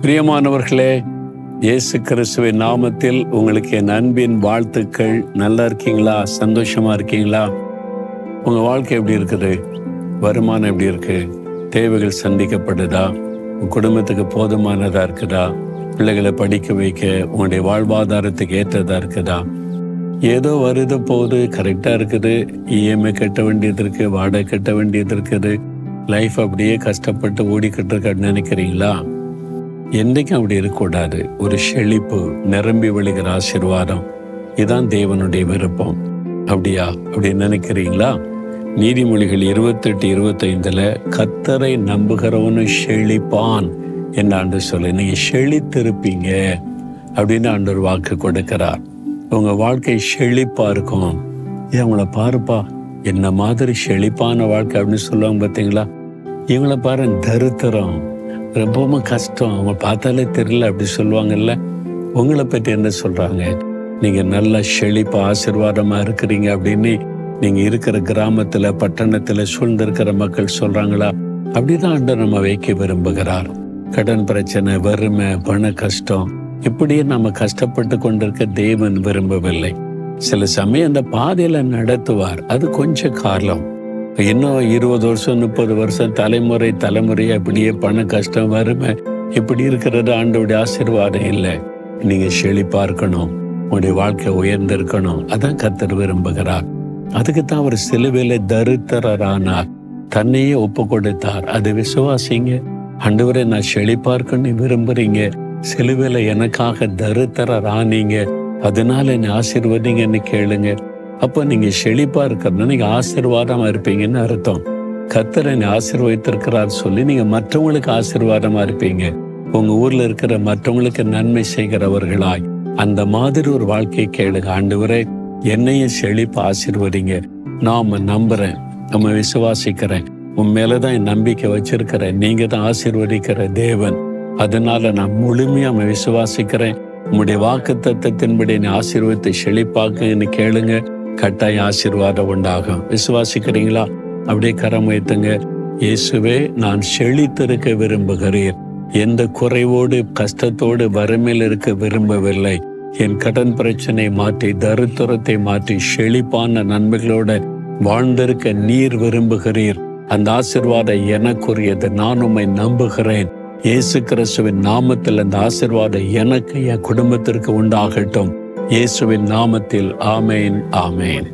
பிரியமானவர்களே இயேசு கிறிஸ்துவின் நாமத்தில் உங்களுக்கு என் அன்பின் வாழ்த்துக்கள் நல்லா இருக்கீங்களா சந்தோஷமா இருக்கீங்களா உங்க வாழ்க்கை எப்படி இருக்குது வருமானம் எப்படி இருக்கு தேவைகள் சந்திக்கப்படுதா உங்க குடும்பத்துக்கு போதுமானதா இருக்குதா பிள்ளைகளை படிக்க வைக்க உங்களுடைய வாழ்வாதாரத்துக்கு ஏற்றதா இருக்குதா ஏதோ வருது போகுது கரெக்டாக இருக்குது இஎம்ஐ கட்ட வேண்டியது இருக்கு வாடகை கட்ட வேண்டியது இருக்குது லைஃப் அப்படியே கஷ்டப்பட்டு ஓடிக்கிட்டு இருக்க நினைக்கிறீங்களா என்றைக்கும் அப்படி இருக்கக்கூடாது ஒரு செழிப்பு நிரம்பி வழிகிற ஆசீர்வாதம் இதான் தேவனுடைய விருப்பம் அப்படியா அப்படி நினைக்கிறீங்களா நீதிமொழிகள் இருபத்தெட்டு இருபத்தைந்துல கத்தரை நம்புகிறவனு செழிப்பான் என்ன ஆண்டு சொல்லு நீங்க செழித்திருப்பீங்க அப்படின்னு ஆண்டவர் வாக்கு கொடுக்கிறார் உங்க வாழ்க்கை செழிப்பா இருக்கும் ஏன் அவங்கள பாருப்பா என்ன மாதிரி செழிப்பான வாழ்க்கை அப்படின்னு சொல்லுவாங்க பார்த்தீங்களா இவங்கள பாரு தரித்திரம் ரொம்பவும் கஷ்டம் அவங்க பார்த்தாலே தெரியல அப்படி சொல்லுவாங்கல்ல உங்களை பற்றி என்ன சொல்றாங்க நீங்க நல்ல செழிப்பா ஆசீர்வாதமா இருக்கிறீங்க அப்படின்னு நீங்க இருக்கிற கிராமத்துல பட்டணத்துல சூழ்ந்திருக்கிற மக்கள் சொல்றாங்களா அப்படிதான் ஆண்டு நம்ம வைக்க விரும்புகிறார் கடன் பிரச்சனை வறுமை பண கஷ்டம் இப்படியே நம்ம கஷ்டப்பட்டு கொண்டிருக்க தேவன் விரும்பவில்லை சில சமயம் அந்த பாதையில நடத்துவார் அது கொஞ்ச காலம் இன்னும் இருபது வருஷம் முப்பது வருஷம் தலைமுறை தலைமுறை அப்படியே பண கஷ்டம் வறுமை இப்படி இருக்கிறது ஆண்டோடைய ஆசீர்வாதம் இல்லை நீங்க செழிப்பா இருக்கணும் உங்களுடைய வாழ்க்கை உயர்ந்திருக்கணும் அதான் கத்தர் விரும்புகிறார் அதுக்கு தான் அவர் சிலுவையில தரித்திரரானார் தன்னையே ஒப்பு கொடுத்தார் அது விசுவாசிங்க ஆண்டவரை நான் செழிப்பா இருக்கணும்னு விரும்புறீங்க சிலுவையில எனக்காக தரித்திரர் ஆனீங்க அதனால என்னை ஆசீர்வதிங்கன்னு கேளுங்க அப்போ நீங்க செழிப்பா இருக்கிறது நீங்க ஆசீர்வாதமா இருப்பீங்கன்னு அர்த்தம் கத்தர் என்னை ஆசீர்வதித்திருக்கிறார் சொல்லி நீங்க மற்றவங்களுக்கு ஆசீர்வாதமா இருப்பீங்க உங்க ஊர்ல இருக்கிற மற்றவங்களுக்கு நன்மை செய்கிறவர்களாய் அந்த மாதிரி ஒரு வாழ்க்கையை கேளுங்க ஆண்டவரே என்னையும் செழிப்பு ஆசீர்வதிங்க நான் உம்மை நம்புறேன் நம்ம விசுவாசிக்கிறேன் உன் மேலதான் என் நம்பிக்கை வச்சிருக்கிறேன் நீங்க தான் ஆசீர்வதிக்கிற தேவன் அதனால நான் முழுமையா உம்மை விசுவாசிக்கிறேன் உம்முடைய வாக்கு தத்தத்தின்படி என்னை ஆசீர்வத்தை செழிப்பாக்குன்னு கேளுங்க கட்டாய ஆசீர்வாதம் உண்டாகும் விசுவாசிக்கிறீங்களா அப்படியே கரம் வைத்துங்க இயேசுவே நான் செழித்திருக்க விரும்புகிறேன் எந்த குறைவோடு கஷ்டத்தோடு வறுமையில் இருக்க விரும்பவில்லை என் கடன் பிரச்சனை மாற்றி தரித்திரத்தை மாற்றி செழிப்பான நன்மைகளோட வாழ்ந்திருக்க நீர் விரும்புகிறீர் அந்த ஆசிர்வாதம் எனக்குரியது நான் உம்மை நம்புகிறேன் இயேசு கிறிஸ்துவின் நாமத்தில் அந்த ஆசிர்வாதம் எனக்கு என் குடும்பத்திற்கு உண்டாகட்டும் இயேசுவின் நாமத்தில் ஆமேன் ஆமேன்